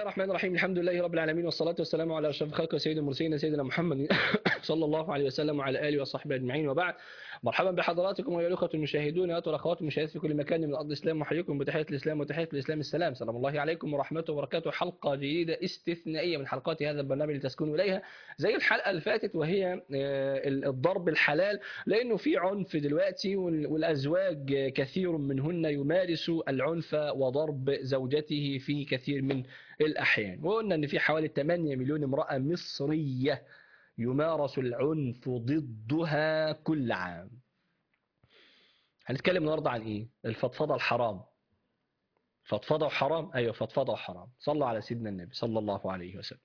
الرحمن الرحيم الحمد لله رب العالمين والصلاة والسلام على أشرف الخلق وسيد المرسلين سيدنا محمد صلى الله عليه وسلم وعلى آله وصحبه أجمعين وبعد مرحبا بحضراتكم ويا الأخوة المشاهدون والأخوات المشاهدات في كل مكان من أرض الإسلام وحييكم بتحية الإسلام وتحية الإسلام السلام سلام الله عليكم ورحمته وبركاته حلقة جديدة استثنائية من حلقات هذا البرنامج لتسكنوا إليها زي الحلقة اللي فاتت وهي الضرب الحلال لأنه في عنف دلوقتي والأزواج كثير منهن يمارس العنف وضرب زوجته في كثير من الأحيان وقلنا أن في حوالي 8 مليون امرأة مصرية يمارس العنف ضدها كل عام هنتكلم النهارده عن ايه الفضفضه الحرام فضفضه وحرام ايوه فضفضه وحرام صلوا على سيدنا النبي صلى الله عليه وسلم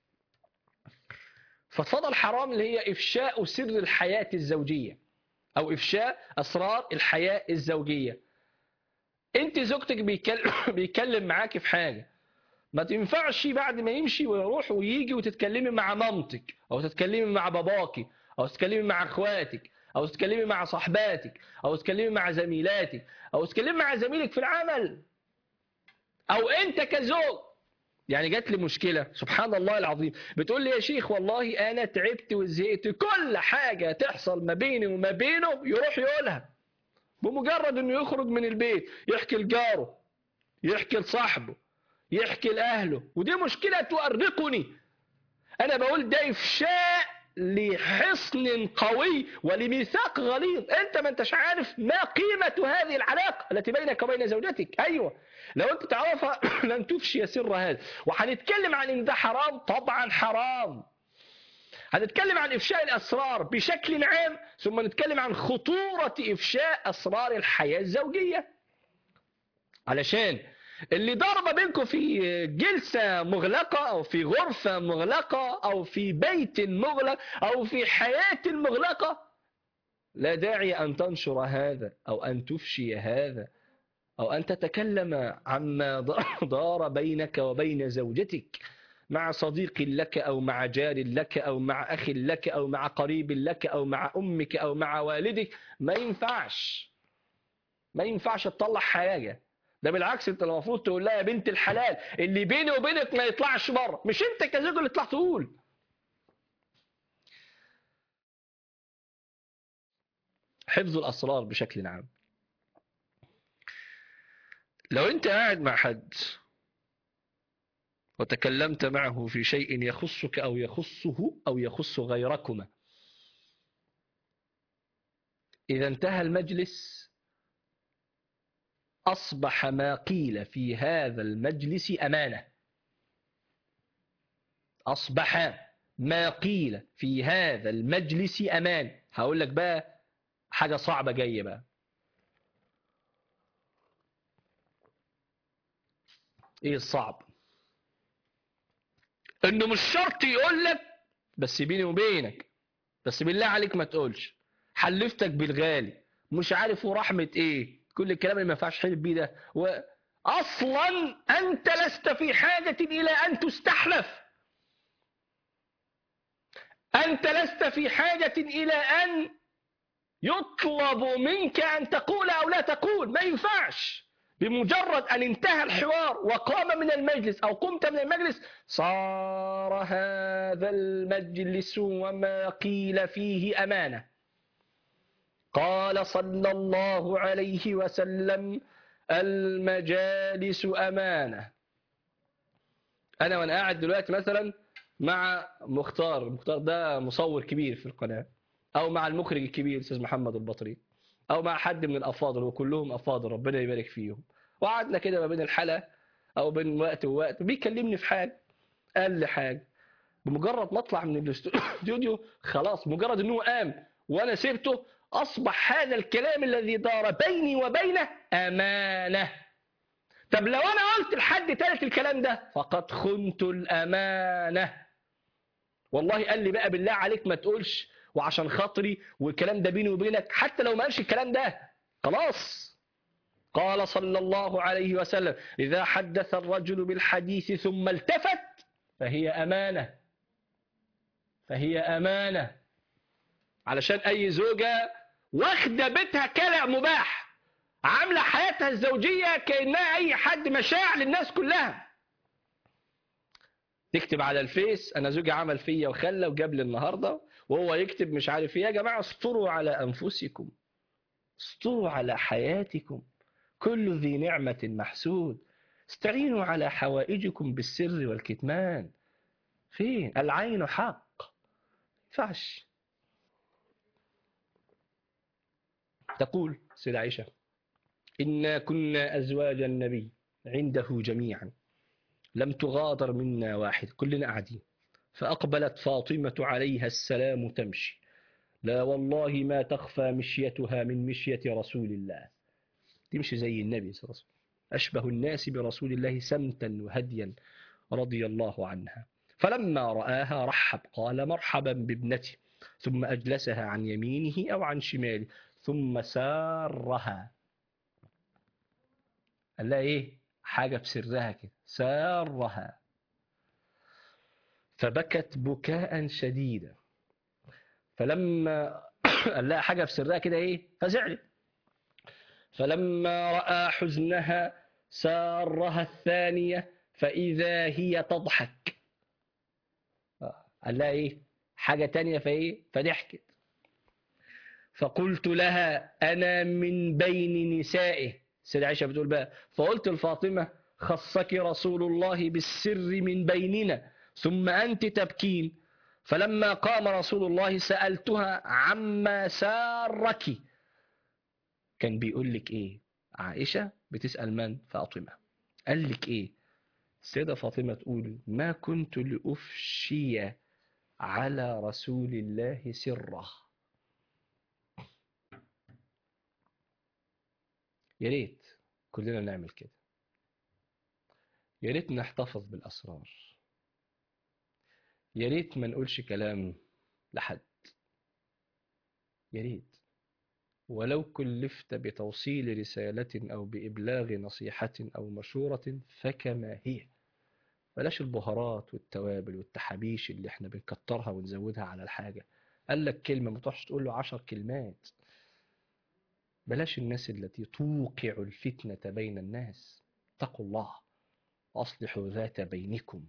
فضفضه الحرام اللي هي افشاء سر الحياه الزوجيه او افشاء اسرار الحياه الزوجيه انت زوجتك بيكلم, بيكلم معاك في حاجه ما تنفعش بعد ما يمشي ويروح ويجي وتتكلمي مع مامتك او تتكلمي مع باباكي او تتكلمي مع اخواتك او تتكلمي مع صاحباتك او تتكلمي مع زميلاتك او تتكلمي مع زميلك في العمل او انت كزوج يعني جات لي مشكله سبحان الله العظيم بتقول لي يا شيخ والله انا تعبت وزهقت كل حاجه تحصل ما بيني وما بينه يروح يقولها بمجرد انه يخرج من البيت يحكي لجاره يحكي لصاحبه يحكي لأهله ودي مشكلة تؤرقني أنا بقول ده إفشاء لحصن قوي ولميثاق غليظ أنت ما أنتش عارف ما قيمة هذه العلاقة التي بينك وبين زوجتك أيوة لو أنت تعرفها لن تفشي سر هذا وهنتكلم عن إن ده حرام طبعا حرام هنتكلم عن إفشاء الأسرار بشكل عام ثم نتكلم عن خطورة إفشاء أسرار الحياة الزوجية علشان اللي ضرب بينكم في جلسة مغلقة أو في غرفة مغلقة أو في بيت مغلق أو في حياة مغلقة لا داعي أن تنشر هذا أو أن تفشي هذا أو أن تتكلم عما دار بينك وبين زوجتك مع صديق لك أو مع جار لك أو مع أخ لك أو مع قريب لك أو مع أمك أو مع والدك ما ينفعش ما ينفعش تطلع حاجة ده بالعكس انت المفروض تقول لها يا بنت الحلال اللي بيني وبينك ما يطلعش بره مش انت كزوج اللي تطلع تقول حفظ الاسرار بشكل عام لو انت قاعد مع حد وتكلمت معه في شيء يخصك او يخصه او يخص غيركما اذا انتهى المجلس أصبح ما قيل في هذا المجلس أمانة أصبح ما قيل في هذا المجلس أمان هقول لك بقى حاجة صعبة جاية بقى ايه الصعب انه مش شرط يقول لك بس بيني وبينك بس بالله عليك ما تقولش حلفتك بالغالي مش عارف ورحمة ايه كل الكلام اللي ما ينفعش حلف بيه ده واصلا انت لست في حاجه الى ان تستحلف انت لست في حاجه الى ان يطلب منك ان تقول او لا تقول ما ينفعش بمجرد ان انتهى الحوار وقام من المجلس او قمت من المجلس صار هذا المجلس وما قيل فيه امانه قال صلى الله عليه وسلم المجالس أمانة أنا وأنا قاعد دلوقتي مثلا مع مختار مختار ده مصور كبير في القناة أو مع المخرج الكبير أستاذ محمد البطري أو مع حد من الأفاضل وكلهم أفاضل ربنا يبارك فيهم وقعدنا كده ما بين الحلقة أو بين وقت ووقت بيكلمني في حاجة قال لي حاجة بمجرد ما اطلع من الاستوديو خلاص مجرد انه قام وانا سبته أصبح هذا الكلام الذي دار بيني وبينه أمانة طب لو أنا قلت لحد ثالث الكلام ده فقد خنت الأمانة والله قال لي بقى بالله عليك ما تقولش وعشان خاطري والكلام ده بيني وبينك حتى لو ما قالش الكلام ده خلاص قال صلى الله عليه وسلم إذا حدث الرجل بالحديث ثم التفت فهي أمانة فهي أمانة علشان أي زوجة واخدة بيتها كلع مباح عاملة حياتها الزوجية كأنها أي حد مشاع للناس كلها تكتب على الفيس انا زوجي عمل فيا وخلى وجاب لي النهارده وهو يكتب مش عارف ايه يا جماعه استروا على انفسكم استروا على حياتكم كل ذي نعمه محسود استعينوا على حوائجكم بالسر والكتمان فين العين حق ينفعش تقول سيدة عائشة إنا كنا أزواج النبي عنده جميعا لم تغادر منا واحد كلنا قاعدين فأقبلت فاطمة عليها السلام تمشي لا والله ما تخفى مشيتها من مشية رسول الله تمشي زي النبي صلى الله عليه وسلم أشبه الناس برسول الله سمتا وهديا رضي الله عنها فلما رآها رحب قال مرحبا بابنتي ثم أجلسها عن يمينه أو عن شماله ثم سارها قال لها إيه حاجة بسرها كده سارها فبكت بكاء شديدا فلما قال لها حاجة بسرها كده إيه فزعلت فلما رأى حزنها سارها الثانية فإذا هي تضحك قال لها إيه حاجة تانية فإيه فضحكت فقلت لها أنا من بين نسائه سيدة عائشة بتقول بقى فقلت لفاطمة خصك رسول الله بالسر من بيننا ثم أنت تبكين فلما قام رسول الله سألتها عما سارك كان بيقول لك إيه عائشة بتسأل من فاطمة قال لك إيه السيدة فاطمة تقول ما كنت لأفشي على رسول الله سره يا ريت كلنا نعمل كده يا ريت نحتفظ بالأسرار يا ريت ما نقولش كلام لحد يا ريت ولو كلفت بتوصيل رسالة أو بإبلاغ نصيحة أو مشورة فكما هي بلاش البهارات والتوابل والتحابيش اللي احنا بنكترها ونزودها على الحاجة قال لك كلمة ما تروحش تقول له عشر كلمات بلاش الناس التي توقع الفتنة بين الناس اتقوا الله أصلحوا ذات بينكم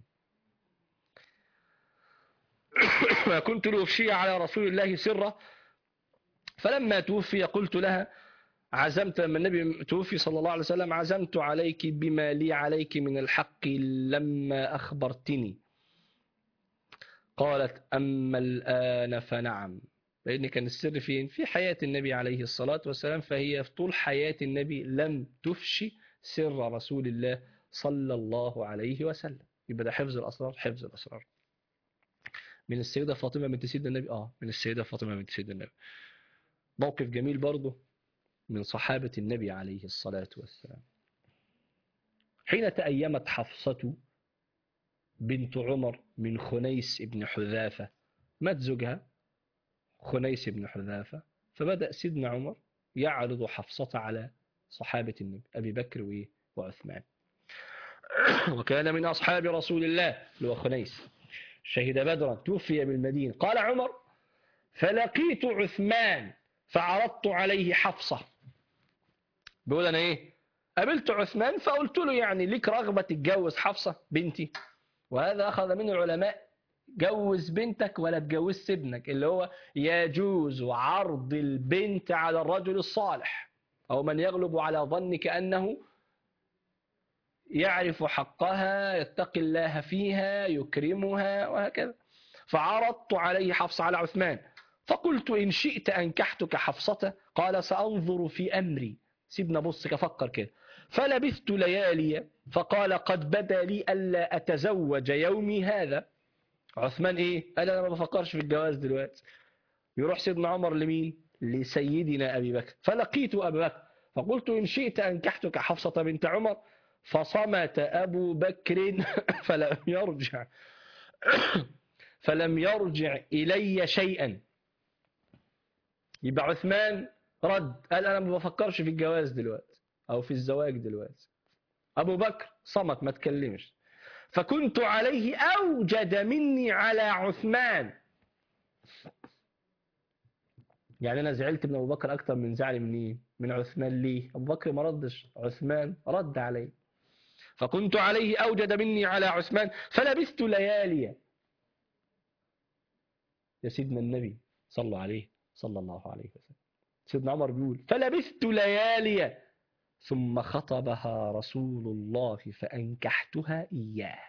ما كنت لأفشي على رسول الله سرا فلما توفي قلت لها عزمت لما النبي توفي صلى الله عليه وسلم عزمت عليك بما لي عليك من الحق لما أخبرتني قالت أما الآن فنعم لأن كان السر فين في حياة النبي عليه الصلاة والسلام فهي في طول حياة النبي لم تفشي سر رسول الله صلى الله عليه وسلم يبقى ده حفظ الأسرار حفظ الأسرار من السيدة فاطمة بنت سيدنا النبي آه من السيدة فاطمة بنت سيدنا النبي موقف جميل برضه من صحابة النبي عليه الصلاة والسلام حين تأيمت حفصة بنت عمر من خنيس بن حذافة مات زوجها خنيس بن حذافة فبدأ سيدنا عمر يعرض حفصة على صحابة النبي أبي بكر وعثمان وكان من أصحاب رسول الله اللي هو خنيس شهد بدرا توفي بالمدينة قال عمر فلقيت عثمان فعرضت عليه حفصة بيقول أنا إيه قابلت عثمان فقلت له يعني ليك رغبة تتجوز حفصة بنتي وهذا أخذ منه العلماء جوز بنتك ولا تجوزش ابنك اللي هو يجوز عرض البنت على الرجل الصالح أو من يغلب على ظنك أنه يعرف حقها يتقي الله فيها يكرمها وهكذا فعرضت عليه حفصة على عثمان فقلت إن شئت أنكحتك حفصة قال سأنظر في أمري سيبنا بص كفكر كده فلبثت ليالي فقال قد بدا لي ألا أتزوج يومي هذا عثمان إيه قال أنا ما بفكرش في الجواز دلوقتي يروح سيدنا عمر لمين لسيدنا أبي بكر فلقيت أبي بكر فقلت إن شئت أنكحتك حفصة بنت عمر فصمت أبو بكر فلم يرجع فلم يرجع إلي شيئا يبقى عثمان رد قال أنا ما بفكرش في الجواز دلوقتي أو في الزواج دلوقتي أبو بكر صمت ما تكلمش فكنت عليه أوجد مني على عثمان يعني أنا زعلت من أبو بكر أكتر من زعلي من إيه؟ من عثمان ليه أبو بكر ما ردش عثمان رد عليه فكنت عليه أوجد مني على عثمان فلبثت ليالي يا سيدنا النبي صلوا عليه صلى الله عليه وسلم سيدنا عمر بيقول فلبثت ليالي ثم خطبها رسول الله فأنكحتها إياه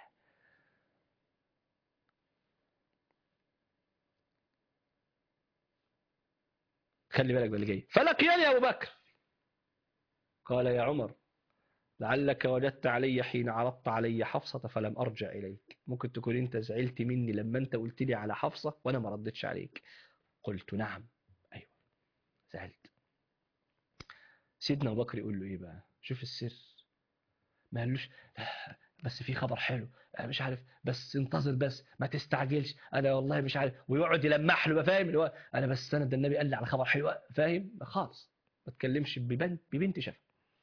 خلي بالك باللي جاي فلقيني أبو بكر قال يا عمر لعلك وجدت علي حين عرضت علي حفصة فلم أرجع إليك ممكن تكون أنت زعلت مني لما أنت قلت لي على حفصة وأنا ما ردتش عليك قلت نعم أيوة زعلت سيدنا أبو بكر يقول له إيه بقى شوف السر ما قالوش بس في خبر حلو مش عارف بس انتظر بس ما تستعجلش انا والله مش عارف ويقعد يلمح له بقى فاهم اللي هو انا بس انا ده النبي قال لي على خبر حلو فاهم خالص ما تكلمش ببنت ببنت شافها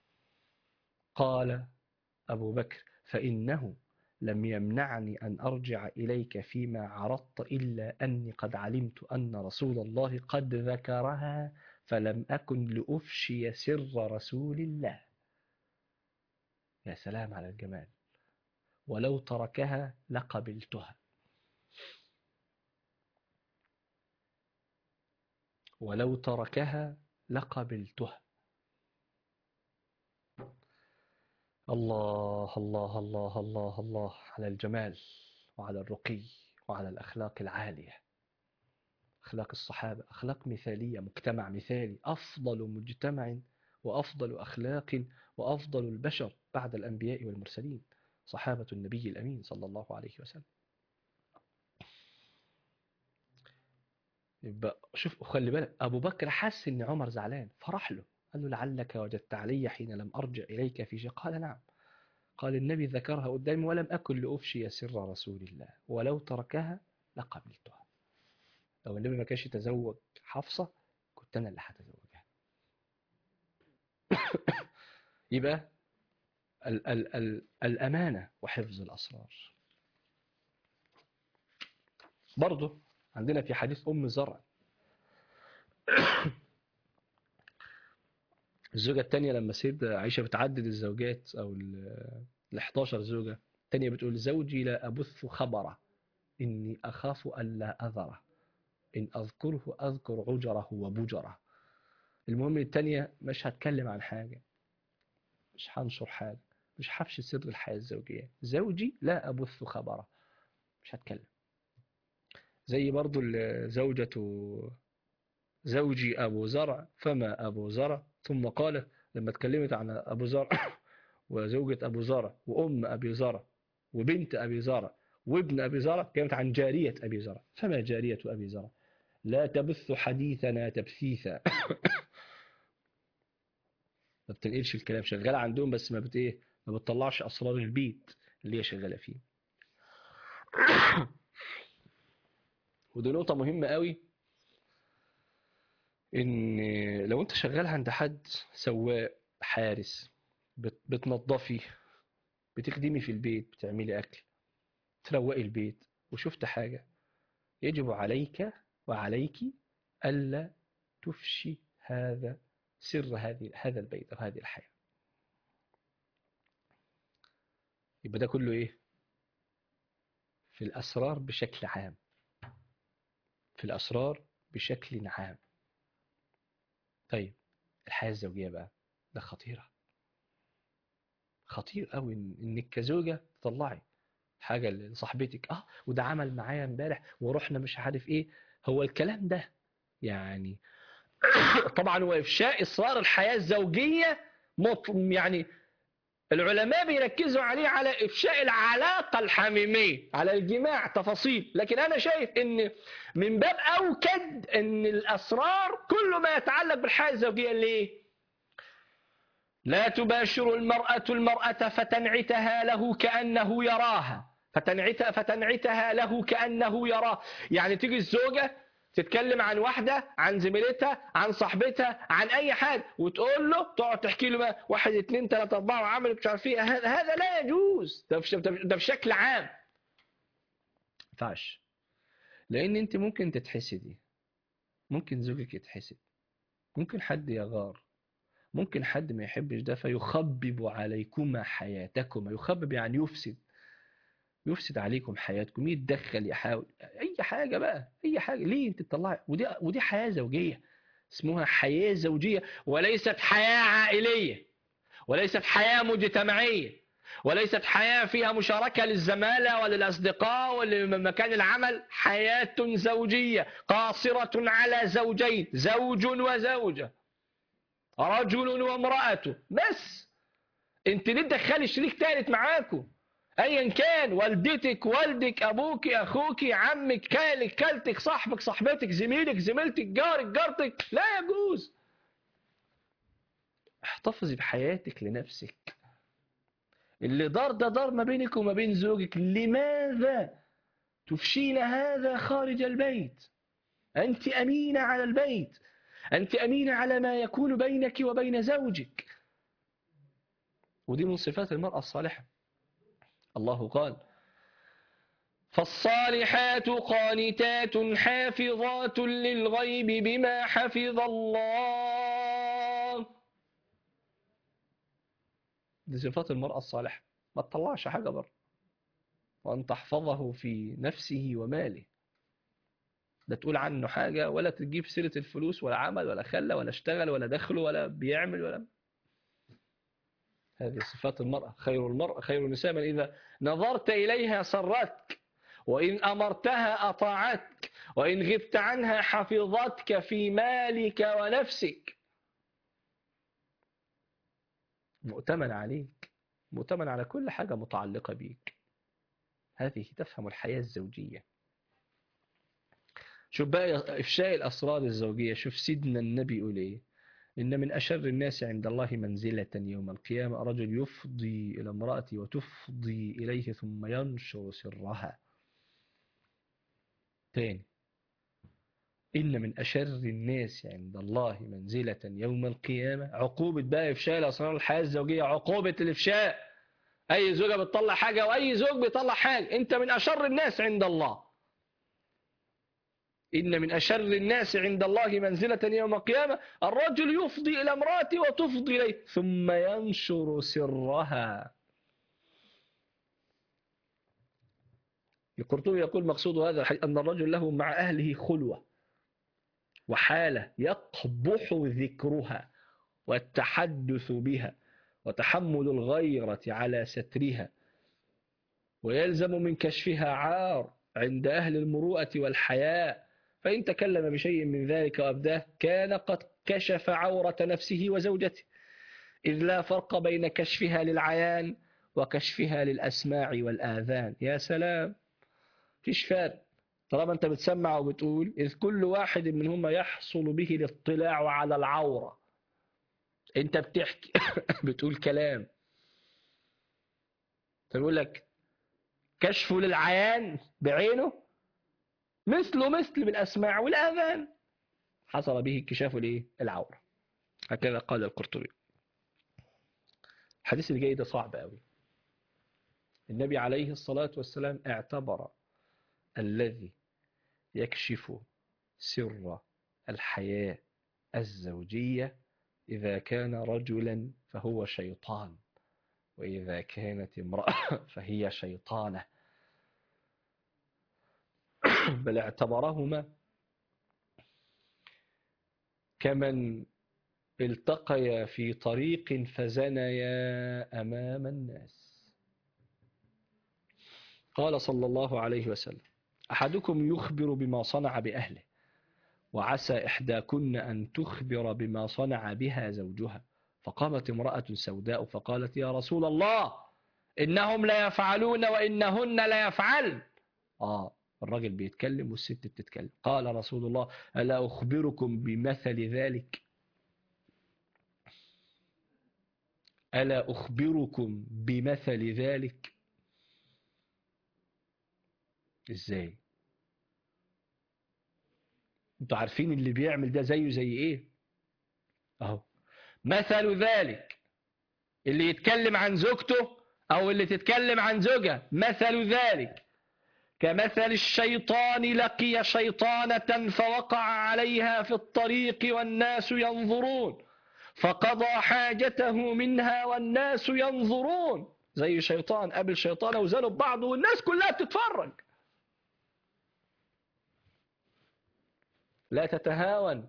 قال ابو بكر فانه لم يمنعني ان ارجع اليك فيما عرضت الا اني قد علمت ان رسول الله قد ذكرها فلم اكن لافشي سر رسول الله يا سلام على الجمال ولو تركها لقبلتها ولو تركها لقبلتها الله الله الله الله الله على الجمال وعلى الرقي وعلى الأخلاق العالية أخلاق الصحابة أخلاق مثالية مجتمع مثالي أفضل مجتمع وأفضل أخلاق وأفضل البشر بعد الأنبياء والمرسلين صحابة النبي الأمين صلى الله عليه وسلم يبقى شوف خلي بالك أبو بكر حس إن عمر زعلان فرح له قال له لعلك وجدت علي حين لم أرجع إليك في شيء قال نعم قال النبي ذكرها قدامي ولم أكن لأفشي سر رسول الله ولو تركها لقبلتها لو النبي ما كانش يتزوج حفصة كنت أنا اللي هتزوجها يبقى ال ال ال الأمانة وحفظ الأسرار برضه عندنا في حديث أم زرع الزوجة الثانية لما سيد عائشة بتعدد الزوجات أو ال 11 زوجة الثانية بتقول زوجي لا أبث خبره إني أخاف ألا أذره إن أذكره أذكر عجره وبجره المهم الثانية مش هتكلم عن حاجة مش هنشر حاجة مش هفشي سر الحياة الزوجية زوجي لا أبث خبره مش هتكلم زي برضو زوجة زوجي أبو زرع فما أبو زرع ثم قال لما اتكلمت عن أبو زرع وزوجة أبو زرع وأم أبي زرع وبنت أبي زرع وابن أبي زرع كانت عن جارية أبي زرع فما جارية أبي زرع لا تبث حديثنا تبثيثا ما بتنقلش الكلام شغالة عندهم بس ما بت ايه ما بتطلعش أسرار البيت اللي هي شغالة فيه ودي نقطة مهمة قوي ان لو انت شغال عند حد سواق حارس بت- بتنظفي بتخدمي في البيت بتعملي اكل تروقي البيت وشفت حاجة يجب عليك وعليك ألا تفشي هذا سر هذه هذا البيت أو هذه الحياة يبقى ده كله إيه في الأسرار بشكل عام في الأسرار بشكل عام طيب الحياة الزوجية بقى ده خطيرة خطير قوي انك كزوجة تطلعي حاجة لصاحبتك اه وده عمل معايا امبارح ورحنا مش عارف ايه هو الكلام ده يعني طبعا وافشاء اسرار الحياة الزوجية مط... يعني العلماء بيركزوا عليه على افشاء العلاقة الحميمية على الجماع تفاصيل لكن انا شايف ان من باب اوكد ان الاسرار كل ما يتعلق بالحياة الزوجية ليه لا تباشر المرأة المرأة فتنعتها له كأنه يراها فتنعت فتنعتها له كأنه يراه يعني تيجي الزوجة تتكلم عن واحدة عن زميلتها عن صاحبتها عن أي حاجة وتقول له تقعد تحكي له بقى واحد اتنين تلاتة أربعة وعملت مش عارف ايه هذا هذا لا يجوز ده في ده في شكل عام ما ينفعش لأن أنت ممكن تتحسدي ممكن زوجك يتحسد ممكن حد يغار ممكن حد ما يحبش ده فيخبب عليكما حياتكما يخبب يعني يفسد يفسد عليكم حياتكم يتدخل يحاول اي حاجه بقى اي حاجه ليه انت تطلعي ودي ودي حياه زوجيه اسمها حياه زوجيه وليست حياه عائليه وليست حياه مجتمعيه وليست حياه فيها مشاركه للزماله وللاصدقاء ولمكان العمل حياه زوجيه قاصره على زوجين زوج وزوجه رجل وامرأته بس انت ليه تدخلي شريك ثالث معاكم ايا كان والدتك والدك ابوك اخوك عمك كالك كالتك صاحبك صاحبتك زميلك زميلتك جارك جارتك لا يجوز احتفظي بحياتك لنفسك اللي دار ده دار ما بينك وما بين زوجك لماذا تفشين هذا خارج البيت أنت أمينة على البيت أنت أمينة على ما يكون بينك وبين زوجك ودي من صفات المرأة الصالحة الله قال فالصالحات قانتات حافظات للغيب بما حفظ الله دي صفات المرأة الصالحة ما تطلعش حاجة بره وأن تحفظه في نفسه وماله لا تقول عنه حاجة ولا تجيب سيرة الفلوس ولا عمل ولا خلى ولا اشتغل ولا دخله ولا بيعمل ولا هذه صفات المرأة خير المرأة خير النساء من إذا نظرت إليها سرتك وإن أمرتها أطاعتك وإن غبت عنها حفظتك في مالك ونفسك مؤتمن عليك مؤتمن على كل حاجة متعلقة بيك هذه تفهم الحياة الزوجية شوف بقى إفشاء الأسرار الزوجية شوف سيدنا النبي يقول إيه إن من أشر الناس عند الله منزلة يوم القيامة رجل يفضي إلى امرأته وتفضي إليه ثم ينشر سرها تاني إن من أشر الناس عند الله منزلة يوم القيامة عقوبة بقى إفشاء الأسرار الحياة الزوجية عقوبة الإفشاء أي زوجة بتطلع حاجة وأي زوج بيطلع حاجة أنت من أشر الناس عند الله إن من أشر الناس عند الله منزلة يوم القيامة الرجل يفضي إلى امرأته وتفضي إليه ثم ينشر سرها القرطبي يقول مقصود هذا الحديث أن الرجل له مع أهله خلوة وحالة يقبح ذكرها والتحدث بها وتحمل الغيرة على سترها ويلزم من كشفها عار عند أهل المروءة والحياء فإن تكلم بشيء من ذلك وأبداه كان قد كشف عورة نفسه وزوجته إذ لا فرق بين كشفها للعيان وكشفها للأسماع والآذان يا سلام فيش فرق طالما أنت بتسمع وبتقول إذ كل واحد منهما يحصل به الاطلاع على العورة أنت بتحكي بتقول كلام تقول لك كشفه للعيان بعينه مثله مثل بالأسماع والآذان حصل به انكشاف الايه العورة هكذا قال القرطبي الحديث اللي جاي ده صعب قوي النبي عليه الصلاة والسلام اعتبر الذي يكشف سر الحياة الزوجية إذا كان رجلا فهو شيطان وإذا كانت امرأة فهي شيطانة بل اعتبرهما كمن التقيا في طريق فزنيا أمام الناس قال صلى الله عليه وسلم أحدكم يخبر بما صنع بأهله وعسى إحداكن أن تخبر بما صنع بها زوجها فقامت امرأة سوداء فقالت يا رسول الله إنهم لا يفعلون وإنهن لا يفعل آه الراجل بيتكلم والست بتتكلم قال رسول الله ألا أخبركم بمثل ذلك ألا أخبركم بمثل ذلك إزاي انتوا عارفين اللي بيعمل ده زيه زي ايه اهو مثل ذلك اللي يتكلم عن زوجته او اللي تتكلم عن زوجها مثل ذلك كمثل الشيطان لقي شيطانة فوقع عليها في الطريق والناس ينظرون فقضى حاجته منها والناس ينظرون زي شيطان قابل شيطان وزنوا ببعض والناس كلها بتتفرج لا تتهاون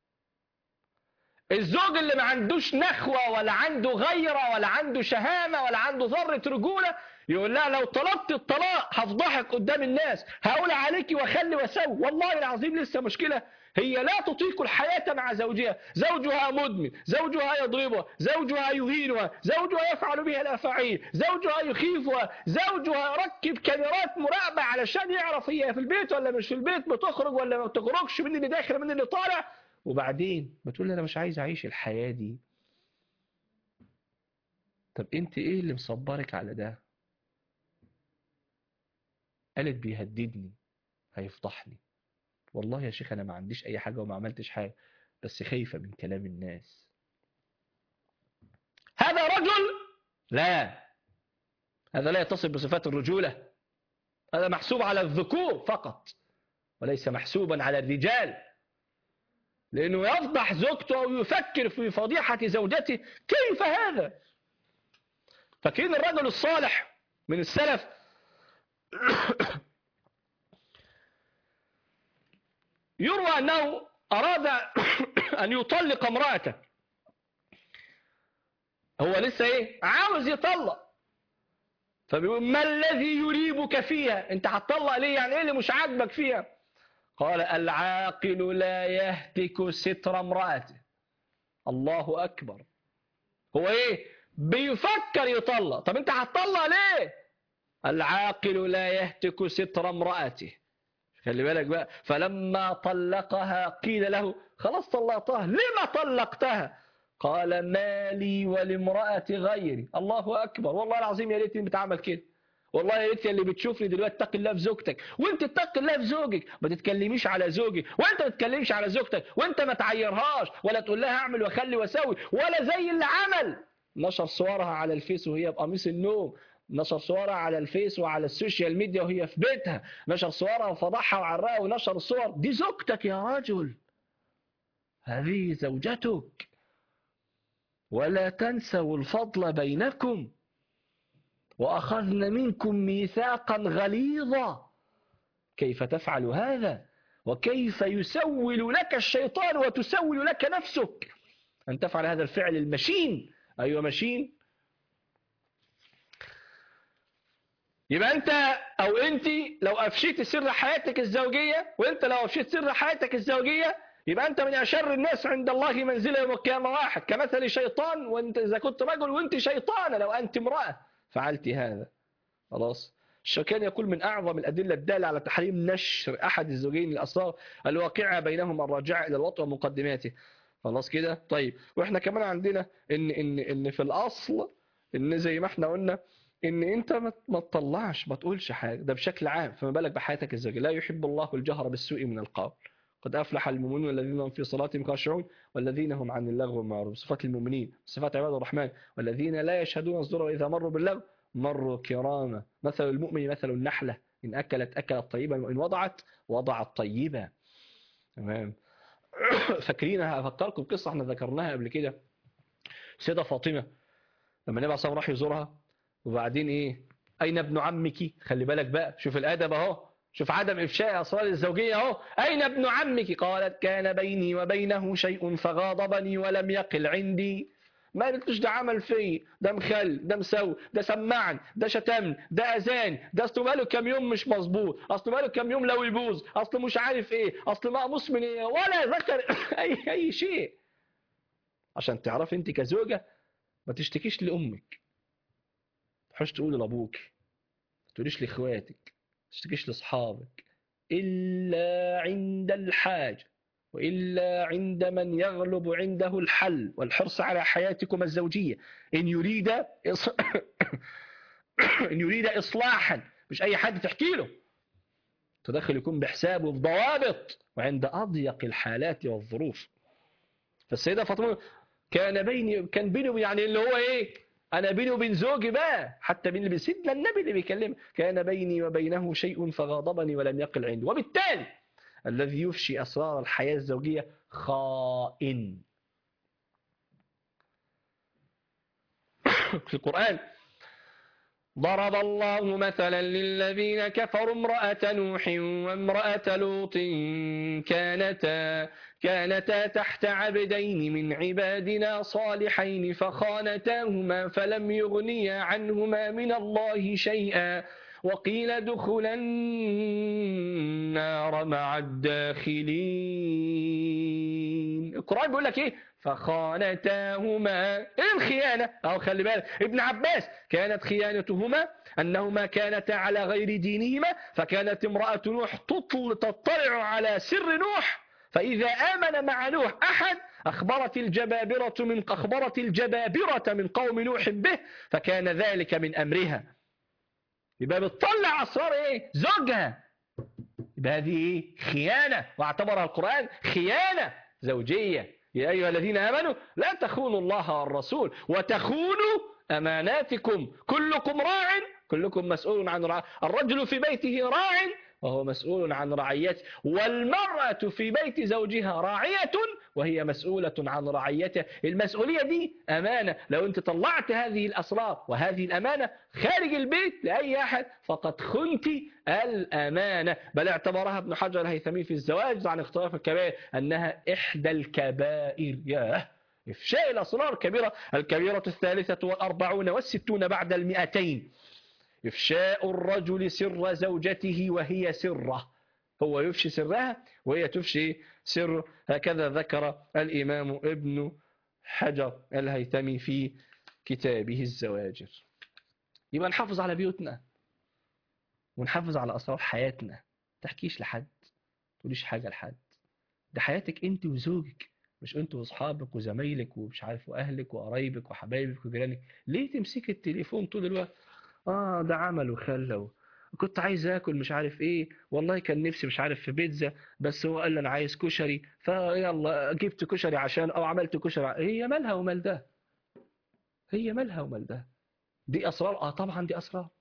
الزوج اللي ما عندوش نخوة ولا عنده غيرة ولا عنده شهامة ولا عنده ذرة رجولة يقول لها لو طلبت الطلاق هفضحك قدام الناس هقول عليكي واخلي واسوي والله العظيم لسه مشكلة هي لا تطيق الحياة مع زوجها زوجها مدمن زوجها يضربها زوجها يهينها زوجها يفعل بها الأفاعيل زوجها يخيفها زوجها يركب كاميرات مراقبة علشان يعرف هي في البيت ولا مش في البيت بتخرج ولا ما بتخرجش من اللي داخل من اللي طالع وبعدين بتقول لي انا مش عايز اعيش الحياة دي طب انت ايه اللي مصبرك على ده قالت بيهددني هيفضحني والله يا شيخ انا ما عنديش اي حاجة وما عملتش حاجة بس خايفة من كلام الناس هذا رجل لا هذا لا يتصف بصفات الرجولة هذا محسوب على الذكور فقط وليس محسوبا على الرجال لأنه يفضح زوجته أو يفكر في فضيحة زوجته كيف هذا فكين الرجل الصالح من السلف يروى أنه أراد أن يطلق امرأته هو لسه إيه عاوز يطلق فبيقول ما الذي يريبك فيها انت هتطلق ليه يعني ايه اللي مش عاجبك فيها قال العاقل لا يهتك ستر امرأته الله أكبر هو إيه بيفكر يطلق طب أنت هتطلق ليه العاقل لا يهتك ستر امرأته خلي بالك بقى فلما طلقها قيل له خلاص طلقتها لما طلقتها قال ما لي ولامرأة غيري الله أكبر والله العظيم يا ريتني بتعمل كده والله يا ريت اللي بتشوفني دلوقتي اتق الله في زوجتك وانت اتق الله في زوجك ما تتكلميش على زوجك وانت ما تتكلمش على زوجتك وانت ما تعيرهاش ولا تقول لها اعمل واخلي واسوي ولا زي اللي عمل نشر صورها على الفيس وهي بقميص النوم نشر صورها على الفيس وعلى السوشيال ميديا وهي في بيتها نشر صورها وفضحها وعرقها ونشر الصور دي زوجتك يا رجل هذه زوجتك ولا تنسوا الفضل بينكم وأخذن منكم ميثاقا غليظا كيف تفعل هذا وكيف يسول لك الشيطان وتسول لك نفسك أن تفعل هذا الفعل المشين أيوة مشين يبقى أنت أو أنت لو أفشيت سر حياتك الزوجية وأنت لو أفشيت سر حياتك الزوجية يبقى أنت من أشر الناس عند الله منزلة يوم القيامة واحد كمثل شيطان وأنت إذا كنت رجل وأنت شيطانة لو أنت امرأة فعلت هذا خلاص الشوكاني يقول من أعظم الأدلة الدالة على تحريم نشر أحد الزوجين الأسرار الواقعة بينهما الراجعة إلى الوطء ومقدماته خلاص كده طيب وإحنا كمان عندنا إن, إن, إن في الأصل إن زي ما إحنا قلنا إن أنت ما تطلعش ما تقولش حاجة ده بشكل عام فما بالك بحياتك الزوجية لا يحب الله الجهر بالسوء من القول قد أفلح المؤمنون الذين هم في صلاتهم خاشعون والذين هم عن اللغو معروف صفات المؤمنين صفات عباد الرحمن والذين لا يشهدون الزور إذا مروا باللغو مروا كراما مثل المؤمن مثل النحلة إن أكلت أكلت طيبا وإن وضعت وضعت طيبا تمام فاكرينها أفكركم قصة احنا ذكرناها قبل كده سيدة فاطمة لما النبي صلى الله راح يزورها وبعدين إيه أين ابن عمك خلي بالك بقى شوف الأدب أهو شوف عدم إفشاء أسرار الزوجية أهو أين ابن عمك قالت كان بيني وبينه شيء فغاضبني ولم يقل عندي ما قلتش ده عمل في ده مخل ده مسوي ده سمعني ده شتمني ده اذان ده اصله بقاله كام يوم مش مظبوط اصله بقاله كام يوم لو يبوظ اصله مش عارف ايه اصله مقموص من ايه ولا ذكر اي اي شيء عشان تعرف انت كزوجه ما تشتكيش لامك ما تروحش تقول لابوك ما تقوليش لاخواتك ما تشتكيش لاصحابك الا عند الحاجه وإلا عند من يغلب عنده الحل والحرص على حياتكم الزوجية إن يريد إص... إن يريد إصلاحا مش أي حد تحكي له تدخل يكون بحسابه بضوابط وعند أضيق الحالات والظروف فالسيدة فاطمة كان بيني كان بيني يعني اللي هو إيه أنا بيني وبين زوجي بقى حتى بين سيدنا النبي اللي بيكلم كان بيني وبينه شيء فغاضبني ولم يقل عندي وبالتالي الذي يفشي أسرار الحياة الزوجية خائن في القرآن ضرب الله مثلا للذين كفروا امرأة نوح وامرأة لوط كانتا كانتا تحت عبدين من عبادنا صالحين فخانتاهما فلم يغنيا عنهما من الله شيئا وقيل ادخلا النار مع الداخلين القرآن بيقول لك ايه فخانتاهما ايه الخيانة او خلي بالك ابن عباس كانت خيانتهما انهما كانتا على غير دينهما فكانت امرأة نوح تطل تطلع على سر نوح فإذا آمن مع نوح أحد أخبرت الجبابرة من أخبرت الجبابرة من قوم نوح به فكان ذلك من أمرها يبقى بتطلع أسرار إيه زوجها يبقى هذه إيه خيانة واعتبرها القرآن خيانة زوجية يا أيها الذين آمنوا لا تخونوا الله والرسول وتخونوا أماناتكم كلكم راع كلكم مسؤول عن رع... الرجل في بيته راع وهو مسؤول عن رعيته والمرأة في بيت زوجها راعية وهي مسؤولة عن رعيتها المسؤولية دي أمانة لو أنت طلعت هذه الأسرار وهذه الأمانة خارج البيت لأي أحد فقد خنت الأمانة بل اعتبرها ابن حجر الهيثمي في الزواج عن اختلاف الكبائر أنها إحدى الكبائر ياه إفشاء الأسرار كبيرة الكبيرة الثالثة والأربعون والستون بعد المئتين إفشاء الرجل سر زوجته وهي سره هو يفشي سرها وهي تفشي سر هكذا ذكر الإمام ابن حجر الهيثمي في كتابه الزواجر يبقى نحافظ على بيوتنا ونحافظ على أسرار حياتنا تحكيش لحد تقوليش حاجة لحد ده حياتك انت وزوجك مش انت واصحابك وزمايلك ومش عارف واهلك وقرايبك وحبايبك وجيرانك ليه تمسك التليفون طول الوقت اه ده عمل وخلى كنت عايز اكل مش عارف ايه والله كان نفسي مش عارف في بيتزا بس هو قال لي انا عايز كشري فيلا جبت كشري عشان او عملت كشري هي مالها ومال ده هي مالها ومال ده دي اسرار اه طبعا دي اسرار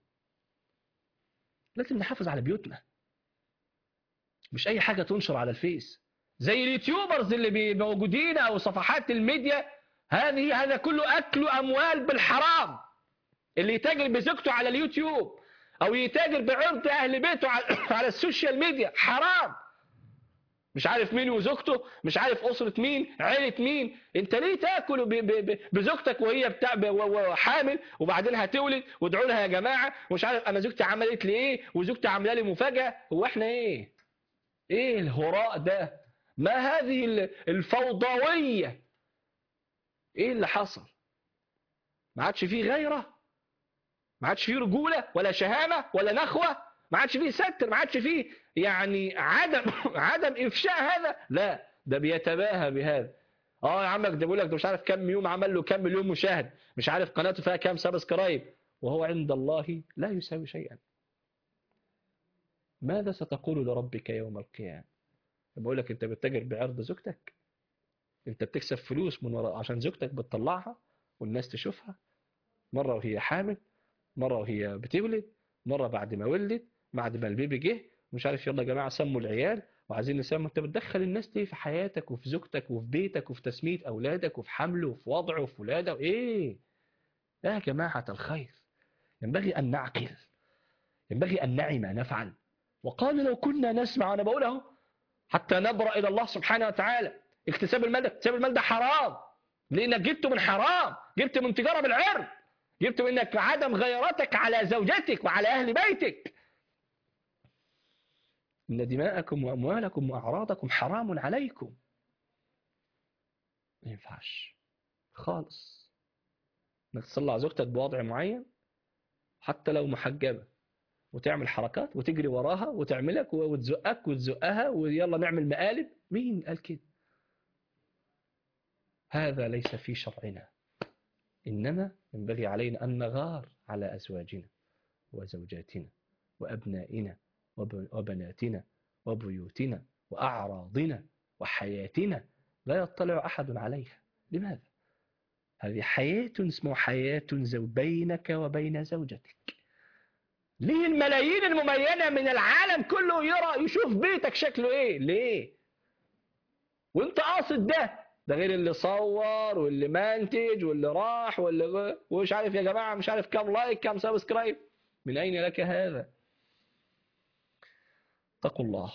لازم نحافظ على بيوتنا مش اي حاجه تنشر على الفيس زي اليوتيوبرز اللي موجودين او صفحات الميديا هذه هذا كله اكل اموال بالحرام اللي يتاجر بزوجته على اليوتيوب او يتاجر بعرض اهل بيته على السوشيال ميديا حرام مش عارف مين وزوجته مش عارف اسره مين عيله مين انت ليه تاكل بزوجتك وهي بتاع حامل وبعدين هتولد وادعوا لها يا جماعه ومش عارف انا زوجتي عملت لي ايه وزوجتي عامله لي مفاجاه هو احنا ايه ايه الهراء ده ما هذه الفوضويه ايه اللي حصل ما عادش فيه غيره ما عادش فيه رجولة ولا شهامة ولا نخوة ما عادش فيه ستر ما عادش فيه يعني عدم عدم إفشاء هذا لا ده بيتباهى بهذا اه يا عمك ده بيقول لك ده مش عارف كم يوم عمل له كم مليون مشاهد مش عارف قناته فيها كام سبسكرايب وهو عند الله لا يساوي شيئا ماذا ستقول لربك يوم القيامة بقول لك انت بتتاجر بعرض زوجتك انت بتكسب فلوس من وراء عشان زوجتك بتطلعها والناس تشوفها مرة وهي حامل مرة وهي بتولد مرة بعد ما ولدت بعد ما البيبي جه مش عارف يلا يا جماعة سموا العيال وعايزين نسموا انت بتدخل الناس ليه في حياتك وفي زوجتك وفي بيتك وفي تسمية أولادك وفي حمله وفي وضعه وفي ولاده ايه يا جماعة الخير ينبغي أن نعقل ينبغي أن نعي ما نفعل وقال لو كنا نسمع أنا بقوله حتى نبرأ إلى الله سبحانه وتعالى اكتساب المال اكتساب المال ده حرام لأنك جبته من حرام جبت من تجارة بالعرض جبت منك عدم غيرتك على زوجتك وعلى أهل بيتك إن دماءكم وأموالكم وأعراضكم حرام عليكم ما ينفعش خالص انك تصلع زوجتك بوضع معين حتى لو محجبة وتعمل حركات وتجري وراها وتعملك وتزقك وتزقها ويلا نعمل مقالب مين قال كده هذا ليس في شرعنا إنما ينبغي علينا أن نغار على أزواجنا وزوجاتنا وأبنائنا وبناتنا وبيوتنا وأعراضنا وحياتنا لا يطلع أحد عليها لماذا؟ هذه حياة اسمها حياة زو بينك وبين زوجتك ليه الملايين الممينة من العالم كله يرى يشوف بيتك شكله ايه ليه وانت قاصد ده ده غير اللي صور واللي منتج واللي راح واللي ومش عارف يا جماعة مش عارف كم لايك كم سبسكرايب من أين لك هذا اتقوا الله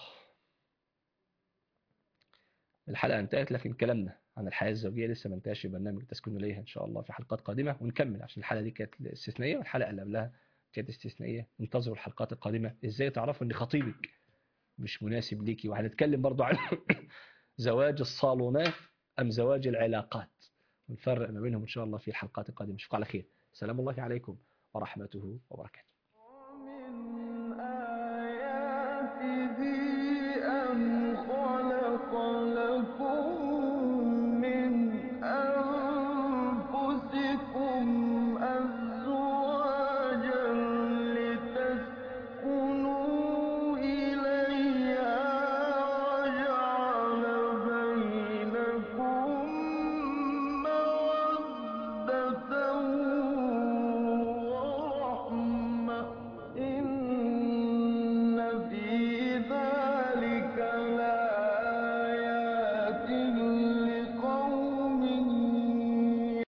الحلقة انتهت لكن كلامنا عن الحياة الزوجية لسه ما انتهاش في برنامج تسكن إليها إن شاء الله في حلقات قادمة ونكمل عشان الحلقة دي كانت استثنائية والحلقة اللي قبلها كانت استثنائية انتظروا الحلقات القادمة إزاي تعرفوا إن خطيبك مش مناسب ليكي وهنتكلم برضو عن زواج الصالونات أم زواج العلاقات ونفرق ما بينهم إن شاء الله في الحلقات القادمة نشوفكم على خير سلام الله عليكم ورحمته وبركاته